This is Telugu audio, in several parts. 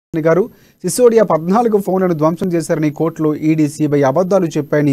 గారు సిసోడియా పద్నాలుగు ఫోన్లను ధ్వంసం చేశారని కోర్టులో ఈడీ సిబిఐ అబద్ధాలు చెప్పాయని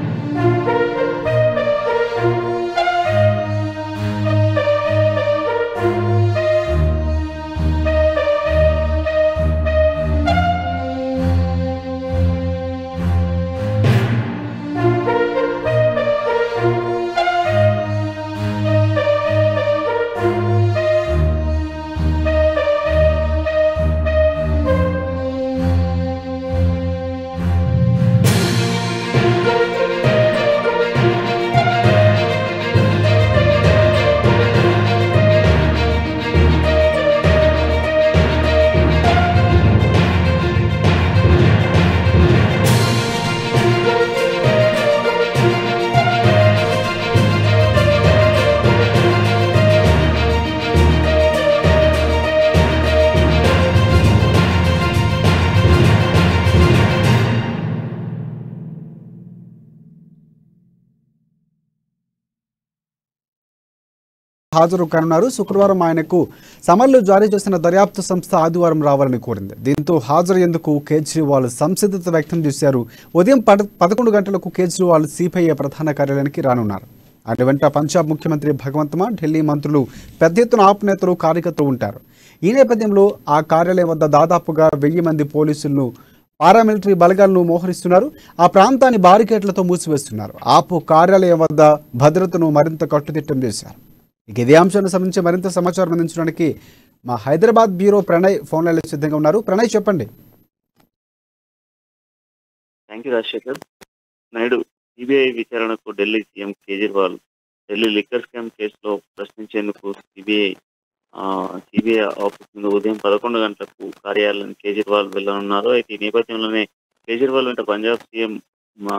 హాజరు కానున్నారు శుక్రవారం ఆయనకు సమన్లు జారీ చేసిన దర్యాప్తు సంస్థ ఆదివారం రావాలని కోరింది దీంతో హాజరయ్యేందుకు కేజ్రీవాల్ సంసిద్ధత వ్యక్తం చేశారు ఉదయం పద పదకొండు గంటలకు కేజ్రీవాల్ సిపిఐ ప్రధాన కార్యాలయానికి రానున్నారు ఆయన వెంట పంజాబ్ ముఖ్యమంత్రి భగవంత్ మాన్ ఢిల్లీ మంత్రులు పెద్ద ఎత్తున ఆప్ నేతలు కార్యకర్తలు ఉంటారు ఈ నేపథ్యంలో ఆ కార్యాలయం వద్ద దాదాపుగా వెయ్యి మంది పోలీసులను పారామిలిటరీ బలగాలను మోహరిస్తున్నారు ఆ ప్రాంతాన్ని బారికేట్లతో మూసివేస్తున్నారు ఆపు కార్యాలయం వద్ద భద్రతను మరింత కట్టుదిట్టం చేశారు ఇక ఇదే అంశానికి సంబంధించి మరింత సమాచారం అందించడానికి మా హైదరాబాద్ బ్యూరో ప్రణయ్ ఫోన్ లైన్లో సిద్ధంగా ఉన్నారు ప్రణయ్ చెప్పండి thank you Rajasekhar Naidu CBI విచారణకు Delhi CM Kejriwal Delhi liquor scam కేసులో ప్రశ్నించేందుకు సిబిఐ సిబిఐ ఆఫీస్ ముందు ఉదయం పదకొండు గంటలకు కార్యాలయం కేజ్రీవాల్ వెళ్ళనున్నారు అయితే ఈ నేపథ్యంలోనే కేజ్రీవాల్ వెంట పంజాబ్ సీఎం మా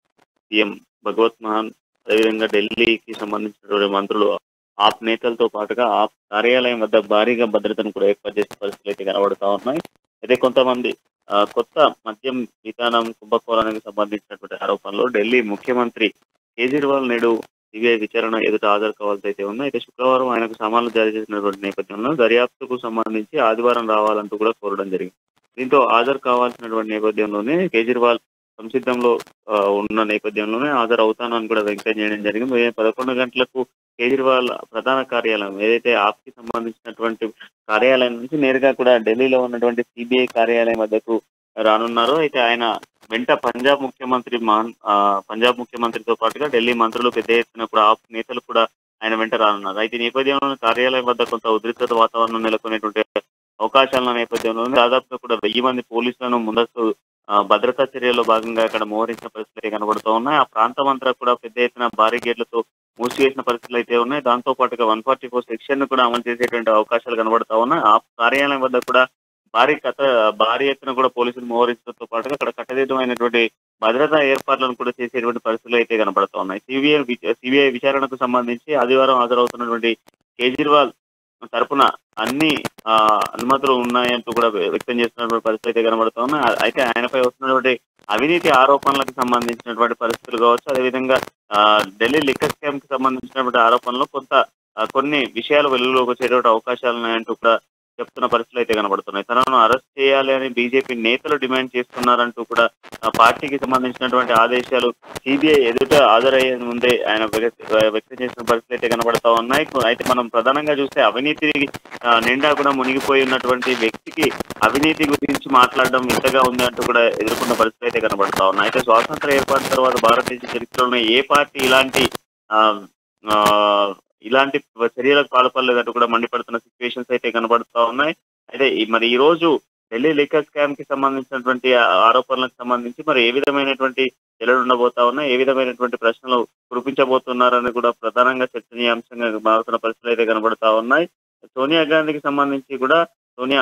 సీఎం భగవత్ మహాన్ అదేవిధంగా ఢిల్లీకి సంబంధించినటువంటి మంత్రులు ఆప్ నేతలతో పాటుగా ఆప్ కార్యాలయం వద్ద భారీగా భద్రతను కూడా ఏర్పాటు చేసే పరిస్థితులు అయితే కనబడుతా ఉన్నాయి అయితే కొంతమంది ఆ, కొత్త మద్యం విధానం కుంభకోణానికి సంబంధించినటువంటి ఆరోపణలు ఢిల్లీ ముఖ్యమంత్రి కేజ్రీవాల్ నేడు సిబిఐ విచారణ ఎదుట హాజరు కావాల్సి అయితే ఉంది అయితే శుక్రవారం ఆయనకు సమాన్లు జారీ చేసినటువంటి నేపథ్యంలో దర్యాప్తుకు సంబంధించి ఆదివారం రావాలంటూ కూడా కోరడం జరిగింది దీంతో హాజరు కావాల్సినటువంటి నేపథ్యంలోనే కేజ్రీవాల్ సంసిద్ధంలో ఆ, ఉన్న నేపథ్యంలోనే హాజరు అవుతానని కూడా వ్యక్తం చేయడం జరిగింది ఉదయం పదకొండు గంటలకు కేజ్రీవాల్ ప్రధాన కార్యాలయం ఏదైతే ఆప్కి సంబంధించినటువంటి కార్యాలయం నుంచి నేరుగా కూడా ఢిల్లీలో ఉన్నటువంటి సిబిఐ కార్యాలయం వద్దకు రానున్నారు అయితే ఆయన వెంట పంజాబ్ ముఖ్యమంత్రి మాన్ ఆ, పంజాబ్ ముఖ్యమంత్రితో పాటుగా ఢిల్లీ మంత్రులు పెద్ద ఎత్తున కూడా ఆప్ నేతలు కూడా ఆయన వెంట రానున్నారు అయితే ఈ నేపథ్యంలో కార్యాలయం వద్ద కొంత ఉద్రిక్తత వాతావరణం నెలకొనేటువంటి అవకాశాల నేపథ్యంలో దాదాపుగా కూడా వెయ్యి మంది పోలీసులను ముందస్తు ఆ, భద్రతా చర్యల్లో భాగంగా అక్కడ మోహరించిన పరిస్థితులు కనబడుతూ ఉన్నాయి ఆ ప్రాంతం అంతా కూడా పెద్ద ఎత్తున భారీ గేట్లతో మూసివేసిన పరిస్థితులు అయితే ఉన్నాయి దాంతో పాటుగా వన్ ఫార్టీ ఫోర్ సెక్షన్ ను కూడా అమలు చేసేటువంటి అవకాశాలు కనబడతా ఉన్నాయి ఆ కార్యాలయం వద్ద కూడా భారీ కథ భారీ ఎత్తున కూడా పోలీసులు మోహరించడంతో పాటుగా అక్కడ కట్టదిట్టమైనటువంటి భద్రతా ఏర్పాట్లను కూడా చేసేటువంటి పరిస్థితులు అయితే కనబడతా ఉన్నాయి సిబిఐ సిబిఐ విచారణకు సంబంధించి ఆదివారం హాజరవుతున్నటువంటి కేజ్రీవాల్ తరపున అన్ని ఆ, అనుమతులు ఉన్నాయంటూ కూడా వ్యక్తం చేస్తున్నటువంటి పరిస్థితి అయితే కనబడుతా ఉన్నాయి ఆ- అయితే ఆయనపై వస్తున్నటువంటి అవినీతి ఆరోపణలకు సంబంధించినటువంటి పరిస్థితులు కావచ్చు అదేవిధంగా ఆ, ఢిల్లీ లిక్కర్ స్కామ్ కి సంబంధించినటువంటి ఆరోపణలు కొంత ఆ, కొన్ని విషయాలు వెలుగులోకి వచ్చేటువంటి అవకాశాలు ఉన్నాయంటూ కూడా చెప్తున్న పరిస్థితులు అయితే కనబడుతున్నాయి తనను అరెస్ట్ చేయాలి అని బీజేపీ నేతలు డిమాండ్ చేస్తున్నారంటూ కూడా ఆ, పార్టీకి సంబంధించినటువంటి ఆదేశాలు సిబిఐ ఎదుట హాజరయ్యే ముందే ఆయన వ్యక్త- వ్యక్తం చేసిన పరిస్థితులు అయితే కనబడతా ఉన్నాయి అయితే మనం ప్రధానంగా చూస్తే అవినీతి ఆ, నిండా కూడా మునిగిపోయి ఉన్నటువంటి వ్యక్తికి అవినీతి గురించి మాట్లాడడం ఇంతగా ఉంది అంటూ కూడా ఎదుర్కొన్న పరిస్థితులు అయితే కనబడతా ఉన్నాయి అయితే స్వాతంత్ర ఏర్పాటు తర్వాత భారతదేశ చరిత్రలోనే ఏ పార్టీ ఇలాంటి ఆ, ఆ, ఇలాంటి చర్యలకు పాల్పడలేదంటూ కూడా మండిపడుతున్న సిచ్యువేషన్స్ అయితే కనబడుతా ఉన్నాయి అయితే ఈ- మరి ఈ రోజు ఢిల్లీ లిక్కర్ స్కామ్ కి సంబంధించినటువంటి ఆ- ఆరోపణలకు సంబంధించి మరి ఏ విధమైనటువంటి చర్యలు ఉండబోతా ఉన్నాయి ఏ విధమైనటువంటి ప్రశ్నలు కురిపించబోతున్నారని కూడా ప్రధానంగా చర్చనీయాంశంగా మారుతున్న పరిస్థితులు అయితే కనబడతా ఉన్నాయి సోనియా గాంధీకి సంబంధించి కూడా సోనియా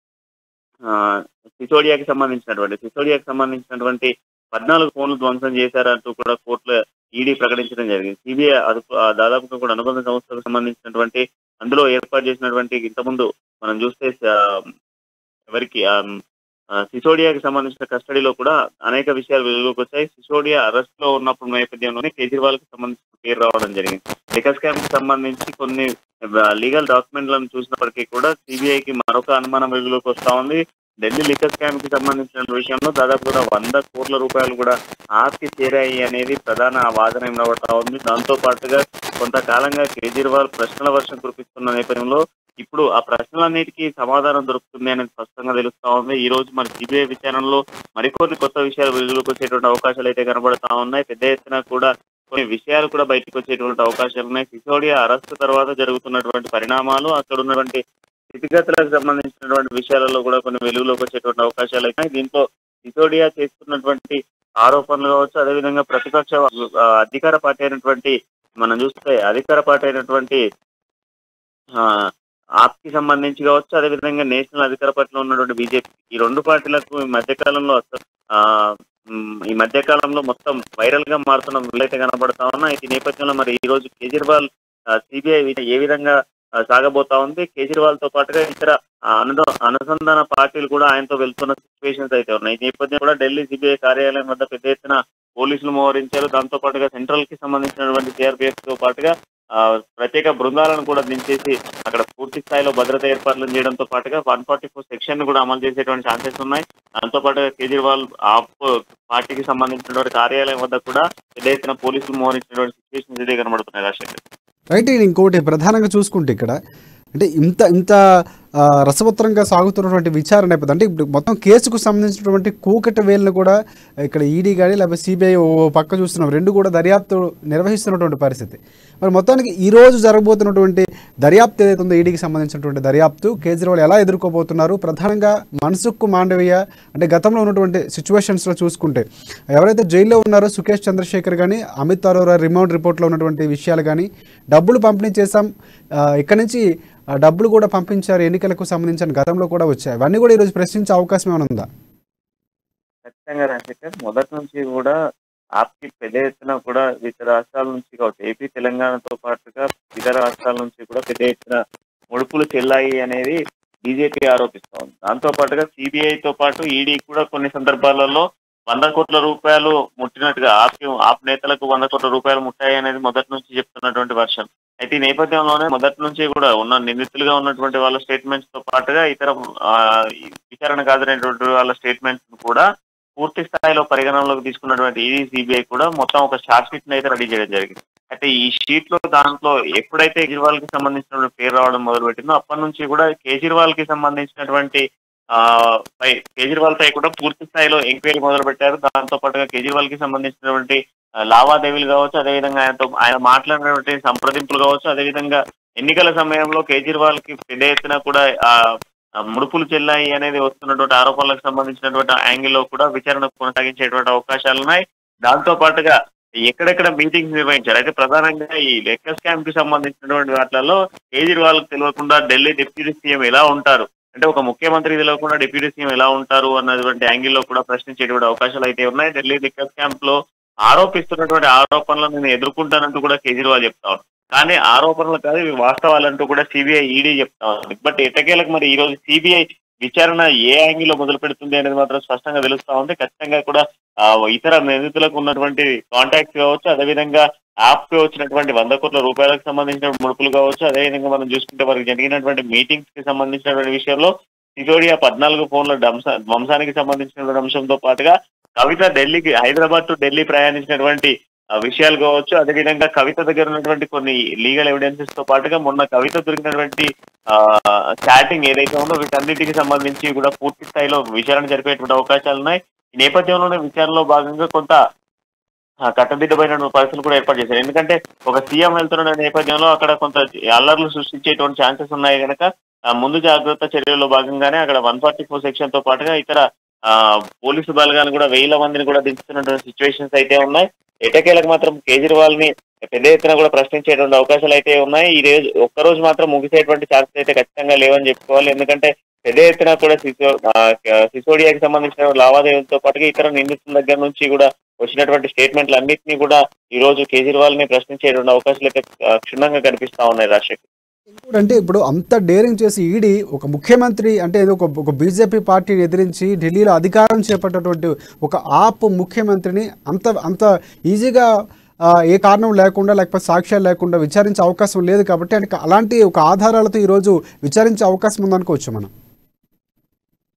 ఆ, సిసోడియాకి సంబంధించినటువంటి సిసోడియాకి సంబంధించినటువంటి పద్నాలుగు ఫోన్లు ధ్వంసం చేశారంటూ కూడా కోర్టులో ఈడీ ప్రకటించడం జరిగింది సిబిఐ అదుపు ఆ, దాదాపుగా కూడా అనుబంధ సంస్థకు సంబంధించినటువంటి అందులో ఏర్పాటు చేసినటువంటి ఇంతకుముందు మనం చూస్తే ఆ, ఎవరికి ఆ, ఆ, సిసోడియాకి సంబంధించిన కస్టడీలో కూడా అనేక విషయాలు వెలుగులోకి వచ్చాయి సిసోడియా అరెస్ట్ లో ఉన్నప్పుడు నేపథ్యంలోనే కేజ్రీవాల్ కి సంబంధించిన పేరు రావడం జరిగింది లికర్ స్కామ్ కి సంబంధించి కొన్ని లీగల్ డాక్యుమెంట్లను చూసినప్పటికీ కూడా సిబిఐకి మరొక అనుమానం వెలుగులోకి వస్తా ఉంది ఢిల్లీ లిక్కర్ స్కామ్ కి సంబంధించిన విషయంలో దాదాపు కూడా వంద కోట్ల రూపాయలు కూడా ఆస్తి చేరాయి అనేది ప్రధాన వాదన వినబడతా ఉంది దాంతో పాటుగా కొంతకాలంగా కేజ్రీవాల్ ప్రశ్నల వర్షం కురిపిస్తున్న నేపథ్యంలో ఇప్పుడు ఆ ప్రశ్నలన్నిటికీ సమాధానం దొరుకుతుంది అనేది స్పష్టంగా తెలుస్తా ఉంది ఈ రోజు మన సిబిఐ విచారణలో మరికొన్ని కొత్త విషయాలు వెలుగులోకి వచ్చేటువంటి అవకాశాలు అయితే కనబడతా ఉన్నాయి పెద్ద ఎత్తున కూడా కొన్ని విషయాలు కూడా బయటకు వచ్చేటువంటి అవకాశాలు ఉన్నాయి సిసోడియా అరెస్ట్ తర్వాత జరుగుతున్నటువంటి పరిణామాలు అక్కడ ఉన్నటువంటి స్థితిగతులకు సంబంధించినటువంటి విషయాలలో కూడా కొన్ని వెలుగులోకి వచ్చేటువంటి అవకాశాలు ఉన్నాయి దీంతో సిసోడియా చేస్తున్నటువంటి ఆరోపణలు కావచ్చు అదేవిధంగా ప్రతిపక్ష ఆ, అధికార పార్టీ అయినటువంటి మనం చూస్తే అధికార పార్టీ అయినటువంటి ఆ, ఆప్ కి సంబంధించి కావచ్చు అదేవిధంగా నేషనల్ అధికార పార్టీలో ఉన్నటువంటి బీజేపీ ఈ రెండు పార్టీలకు ఈ మధ్య కాలంలో అస- ఆ, మ్, ఈ మధ్య కాలంలో మొత్తం వైరల్ గా మారుతున్న వీళ్ళైతే కనబడతా ఉన్నాయి ఈ నేపథ్యంలో మరి ఈ రోజు కేజ్రీవాల్ సిబిఐ ఏ విధంగా ఆ, సాగబోతా ఉంది కేజ్రీవాల్ తో పాటుగా ఇతర ఆ, అనుద అనుసంధాన పార్టీలు కూడా ఆయనతో వెళ్తున్న సిచ్యువేషన్స్ అయితే ఉన్నాయి ఈ నేపథ్యం కూడా ఢిల్లీ సిబిఐ కార్యాలయం వద్ద పెద్ద ఎత్తున పోలీసులు మోహరించారు దాంతో పాటుగా సెంట్రల్ కి సంబంధించినటువంటి సిఆర్పిఎఫ్ తో పాటుగా ఆ, ప్రత్యేక బృందాలను కూడా దించేసి అక్కడ పూర్తి స్థాయిలో భద్రత ఏర్పాట్లు చేయడంతో పాటుగా వన్ ఫార్టీ ఫోర్ సెక్షన్ కూడా అమలు చేసేటువంటి ఛాన్సెస్ ఉన్నాయి దాంతో పాటుగా కేజ్రీవాల్ ఆప్ పార్టీకి సంబంధించినటువంటి కార్యాలయం వద్ద కూడా పెద్ద ఎత్తున పోలీసులు మోహరించినటువంటి సిచ్యువేషన్స్ ఇదే కనబడుతున్నాయి రాజశేఖర్ రైట్ ఇది ఇంకోటి ప్రధానంగా చూసుకుంటే ఇక్కడ అంటే ఇంత ఇంత ఆ, రసవత్తరంగా సాగుతున్నటువంటి విచారణ నేపథ్యం అంటే ఇప్పుడు మొత్తం కేసుకు సంబంధించినటువంటి కూకటి వేలను కూడా ఇక్కడ ఈడీ కానీ లేకపోతే సిబిఐ ఓ పక్క చూస్తున్నాం రెండు కూడా దర్యాప్తు నిర్వహిస్తున్నటువంటి పరిస్థితి మరి మొత్తానికి ఈ రోజు జరగబోతున్నటువంటి దర్యాప్తు ఏదైతే ఉందో ఈడీకి సంబంధించినటువంటి దర్యాప్తు కేజ్రీవాల్ ఎలా ఎదుర్కోబోతున్నారు ప్రధానంగా మనసుకు మాండవీయ అంటే గతంలో ఉన్నటువంటి సిచ్యువేషన్స్లో చూసుకుంటే ఎవరైతే జైల్లో ఉన్నారో సుకేష్ చంద్రశేఖర్ కానీ అమిత్ అరోరా రిమాండ్ రిపోర్ట్లో ఉన్నటువంటి విషయాలు కానీ డబ్బులు పంపిణీ చేశాం ఆ, ఇక్కడి నుంచి ఆ డబ్బులు కూడా పంపించారు ఎన్నికలకు సంబంధించిన గతంలో కూడా వచ్చాయి అవన్నీ కూడా ఈరోజు ప్రశ్నించే అవకాశం ఏమైనా ఉందా ఖచ్చితంగా రాజశేఖర్ మొదటి నుంచి కూడా ఆప్కి పెద్ద ఎత్తున కూడా ఇతర రాష్ట్రాల నుంచి కావచ్చు ఏపీ తెలంగాణతో పాటుగా ఇతర రాష్ట్రాల నుంచి కూడా పెద్ద ఎత్తున ముడుపులు చెల్లాయి అనేది బీజేపీ ఆరోపిస్తా ఉంది దాంతో పాటుగా సిబిఐ తో పాటు ఈడీ కూడా కొన్ని సందర్భాలలో వంద కోట్ల రూపాయలు ముట్టినట్టుగా ఆప్ ఆప్ నేతలకు వంద కోట్ల రూపాయలు ముట్టాయి అనేది మొదటి నుంచి చెప్తున్నటువంటి వర్షం అయితే ఈ నేపథ్యంలోనే మొదటి నుంచి కూడా ఉన్న నిందితులుగా ఉన్నటువంటి వాళ్ళ స్టేట్మెంట్స్ తో పాటుగా ఇతర ఆ, ఈ విచారణకు హాజరైనటువంటి వాళ్ళ స్టేట్మెంట్స్ కూడా పూర్తి స్థాయిలో పరిగణనలోకి తీసుకున్నటువంటి ఈడీ సిబిఐ కూడా మొత్తం ఒక షార్ట్ షీట్ అయితే రెడీ చేయడం జరిగింది అయితే ఈ షీట్ లో దాంట్లో ఎప్పుడైతే కేజ్రీవాల్ కి సంబంధించినటువంటి పేరు రావడం మొదలు పెట్టిందో అప్పటి నుంచి కూడా కేజ్రీవాల్ కి సంబంధించినటువంటి ఆ పై కేజ్రీవాల్ పై కూడా పూర్తి స్థాయిలో ఎంక్వైరీ మొదలు పెట్టారు దాంతో పాటుగా కేజ్రీవాల్ కి సంబంధించినటువంటి ఆ, లావాదేవీలు కావచ్చు అదేవిధంగా ఆయనతో ఆయన మాట్లాడినటువంటి సంప్రదింపులు కావచ్చు అదేవిధంగా ఎన్నికల సమయంలో కేజ్రీవాల్ కి పెద్ద ఎత్తున కూడా ఆ ఆ, ముడుపులు చెల్లాయి అనేది వస్తున్నటువంటి ఆరోపణలకు సంబంధించినటువంటి యాంగిల్ లో కూడా విచారణ కొనసాగించేటువంటి అవకాశాలు ఉన్నాయి దాంతో పాటుగా ఎక్కడెక్కడ మీటింగ్స్ నిర్వహించారు అయితే ప్రధానంగా ఈ లెక్క స్కామ్ కి సంబంధించినటువంటి వాటిలలో కేజ్రీవాల్ కి తెలియకుండా ఢిల్లీ డిప్యూటీ సీఎం ఎలా ఉంటారు అంటే ఒక ముఖ్యమంత్రి తెలియకుండా డిప్యూటీ సీఎం ఎలా ఉంటారు అన్నటువంటి యాంగిల్ లో కూడా ప్రశ్నించేటువంటి అవకాశాలు అయితే ఉన్నాయి ఢిల్లీ లెక్క స్కామ్ లో ఆరోపిస్తున్నటువంటి ఆరోపణలను నేను ఎదుర్కొంటానంటూ కూడా కేజ్రీవాల్ చెప్తా ఉన్నారు కానీ ఆరోపణలు కాదు ఇవి వాస్తవాలంటూ కూడా సిబిఐ ఈడీ చెప్తా ఉంది బట్ ఎటకేలకు మరి ఈ రోజు సిబిఐ విచారణ ఏ యాంగిల్ లో మొదలు పెడుతుంది అనేది మాత్రం స్పష్టంగా తెలుస్తా ఉంది ఖచ్చితంగా కూడా ఆ, ఇతర నిందితులకు ఉన్నటువంటి కాంటాక్ట్స్ కావచ్చు అదేవిధంగా యాప్ కి వచ్చినటువంటి వంద కోట్ల రూపాయలకు సంబంధించిన ముడుపులు కావచ్చు అదేవిధంగా మనం చూసుకుంటే వారికి జరిగినటువంటి మీటింగ్స్ కి సంబంధించినటువంటి విషయంలో సిజోడియా పద్నాలుగు ఫోన్ల ధ్వంస ధ్వంసానికి సంబంధించినటువంటి అంశంతో పాటుగా కవిత ఢిల్లీకి హైదరాబాద్ టు ఢిల్లీ ప్రయాణించినటువంటి ఆ, విషయాలు కావచ్చు అదేవిధంగా కవిత దగ్గర ఉన్నటువంటి కొన్ని లీగల్ ఎవిడెన్సెస్ తో పాటుగా మొన్న కవిత దొరికినటువంటి చాటింగ్ ఏదైతే ఉందో వీటన్నిటికి సంబంధించి కూడా పూర్తి స్థాయిలో విచారణ జరిపేటువంటి అవకాశాలు ఉన్నాయి ఈ నేపథ్యంలోనే విచారణలో భాగంగా కొంత ఆ, కట్టదిద్దమైన పరిస్థితులు కూడా ఏర్పాటు చేశారు ఎందుకంటే ఒక సీఎం వెళ్తున్న నేపథ్యంలో అక్కడ కొంత అల్లర్లు సృష్టించేటువంటి ఛాన్సెస్ ఉన్నాయి కనుక ఆ, ముందు జాగ్రత్త చర్యల్లో భాగంగానే అక్కడ వన్ ఫార్టీ ఫోర్ సెక్షన్ తో పాటుగా ఇతర ఆ, పోలీసు బలగాలు కూడా వేల మందిని కూడా దించుతున్నటువంటి సిచ్యువేషన్స్ అయితే ఉన్నాయి ఎటకేలకు మాత్రం కేజ్రీవాల్ ని పెద్ద ఎత్తున కూడా ప్రశ్నించేటువంటి అవకాశాలు అయితే ఉన్నాయి ఈ రోజు ఒక్క రోజు మాత్రం ముగిసేటువంటి ఛాన్సెస్ అయితే ఖచ్చితంగా లేవని చెప్పుకోవాలి ఎందుకంటే పెద్ద ఎత్తున కూడా సిసో ఆ, సిసోడియాకి సంబంధించిన లావాదేవీలతో పాటుగా ఇతర నిందితుల దగ్గర నుంచి కూడా వచ్చినటువంటి స్టేట్మెంట్లు అన్నింటినీ కూడా ఈ రోజు కేజ్రీవాల్ ని ప్రశ్నించేటువంటి అవకాశాలు అయితే ఆ, క్షుణ్ణంగా కనిపిస్తా ఉన్నాయి రాజశేఖర్ అంటే ఇప్పుడు అంత డేరింగ్ చేసి ఈడీ ఒక ముఖ్యమంత్రి అంటే ఏదో ఒక ఒక బీజేపీ పార్టీని ఎదిరించి ఢిల్లీలో అధికారం చేపట్టేటువంటి ఒక ఆప్ ముఖ్యమంత్రిని అంత అంత ఈజీగా ఆ, ఏ కారణం లేకుండా లేకపోతే సాక్ష్యాలు లేకుండా విచారించే అవకాశం లేదు కాబట్టి ఆయనకి అలాంటి ఒక ఆధారాలతో ఈరోజు విచారించే అవకాశం ఉందనుకోవచ్చు మనం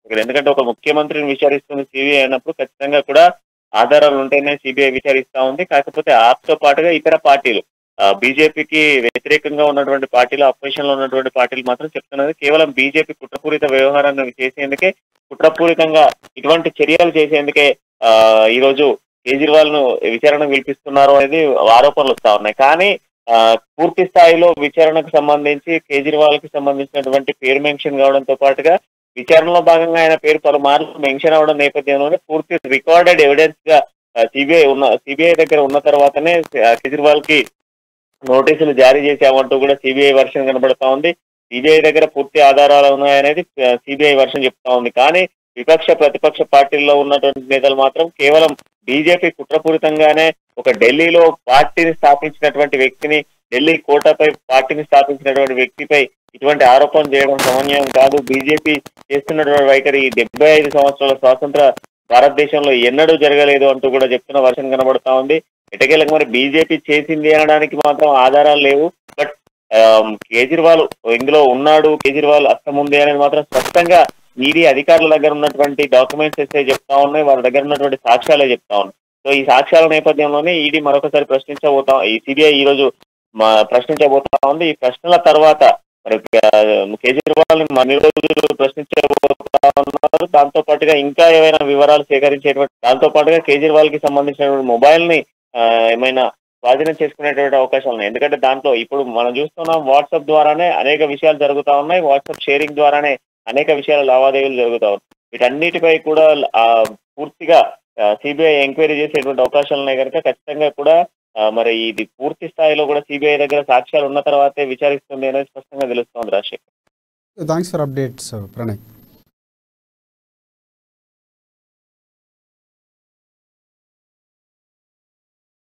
రాజశేఖర్ ఎందుకంటే ఒక ముఖ్యమంత్రిని విచారిస్తున్న సిబిఐ అన్నప్పుడు ఖచ్చితంగా కూడా ఆధారాలు ఉంటేనే సిబిఐ విచారిస్తా ఉంది కాకపోతే ఆప్తో పాటుగా ఇతర పార్టీలు బీజేపీకి వ్యతిరేకంగా ఉన్నటువంటి పార్టీలు అపోజిషన్ లో ఉన్నటువంటి పార్టీలు మాత్రం చెప్తున్నది కేవలం బీజేపీ కుట్రపూరిత వ్యవహారాన్ని చేసేందుకే కుట్రపూరితంగా ఇటువంటి చర్యలు చేసేందుకే ఆ ఈ రోజు కేజ్రీవాల్ ను విచారణ పిలిపిస్తున్నారు అనేది ఆరోపణలు వస్తా ఉన్నాయి కానీ ఆ, పూర్తి స్థాయిలో విచారణకు సంబంధించి కేజ్రీవాల్ కి సంబంధించినటువంటి పేరు మెన్షన్ కావడంతో పాటుగా విచారణలో భాగంగా ఆయన పేరు పలుమార్లు మెన్షన్ అవడం నేపథ్యంలోనే పూర్తి రికార్డెడ్ ఎవిడెన్స్ గా సిబిఐ ఉన్న సిబిఐ దగ్గర ఉన్న తర్వాతనే ఆ, కేజ్రీవాల్ కి నోటీసులు జారీ చేశామంటూ కూడా సిబిఐ వర్షన్ కనబడతా ఉంది సిబిఐ దగ్గర పూర్తి ఆధారాలు ఉన్నాయనేది సిబిఐ వర్షన్ చెప్తా ఉంది కానీ విపక్ష ప్రతిపక్ష పార్టీల్లో ఉన్నటువంటి నేతలు మాత్రం కేవలం బీజేపీ కుట్రపూరితంగానే ఒక ఢిల్లీలో పార్టీని స్థాపించినటువంటి వ్యక్తిని ఢిల్లీ కోటపై పార్టీని స్థాపించినటువంటి వ్యక్తిపై ఇటువంటి ఆరోపణ చేయడం సమన్వయం కాదు బీజేపీ చేస్తున్నటువంటి వైఖరి ఈ డెబ్బై ఐదు సంవత్సరాల స్వాతంత్ర భారతదేశంలో ఎన్నడూ జరగలేదు అంటూ కూడా చెప్తున్న వర్షం కనబడతా ఉంది ఎటకేలకు మరి బీజేపీ చేసింది అనడానికి మాత్రం ఆధారాలు లేవు బట్ కేజ్రీవాల్ ఇందులో ఉన్నాడు కేజ్రీవాల్ అస్తం ఉంది అనేది మాత్రం స్పష్టంగా ఈడీ అధికారుల దగ్గర ఉన్నటువంటి డాక్యుమెంట్స్ అయితే చెప్తా ఉన్నాయి వాళ్ళ దగ్గర ఉన్నటువంటి సాక్ష్యాలే చెప్తా ఉన్నాయి సో ఈ సాక్ష్యాల నేపథ్యంలోనే ఈడీ మరొకసారి ప్రశ్నించబోతా ఈ సిబిఐ ఈ రోజు మా ప్రశ్నించబోతా ఉంది ఈ ప్రశ్నల తర్వాత మరి ఆ, కేజ్రీవాల్ ని మరిన్ని రోజులు ప్రశ్నించబోతా ఉన్నారు దాంతో పాటుగా ఇంకా ఏమైనా వివరాలు సేకరించేటువంటి దాంతో పాటుగా కేజ్రీవాల్ కి సంబంధించినటువంటి మొబైల్ ని ఆ, ఏమైనా స్వాధీనం చేసుకునేటువంటి అవకాశాలు ఉన్నాయి ఎందుకంటే దాంట్లో ఇప్పుడు మనం చూస్తున్నాం వాట్సాప్ ద్వారానే అనేక విషయాలు జరుగుతా ఉన్నాయి వాట్సాప్ షేరింగ్ ద్వారానే అనేక విషయాల లావాదేవీలు జరుగుతా ఉన్నాయి వీటన్నిటిపై కూడా ఆ, పూర్తిగా సిబిఐ ఎంక్వైరీ చేసేటువంటి అవకాశాలు ఉన్నాయి కనుక ఖచ్చితంగా కూడా ఆ, మరి ఇది పూర్తి స్థాయిలో కూడా సిబిఐ దగ్గర సాక్ష్యాలు ఉన్న తర్వాతే విచారిస్తుంది అనేది స్పష్టంగా తెలుస్తోంది Rajasekhar thanks for updates Pranay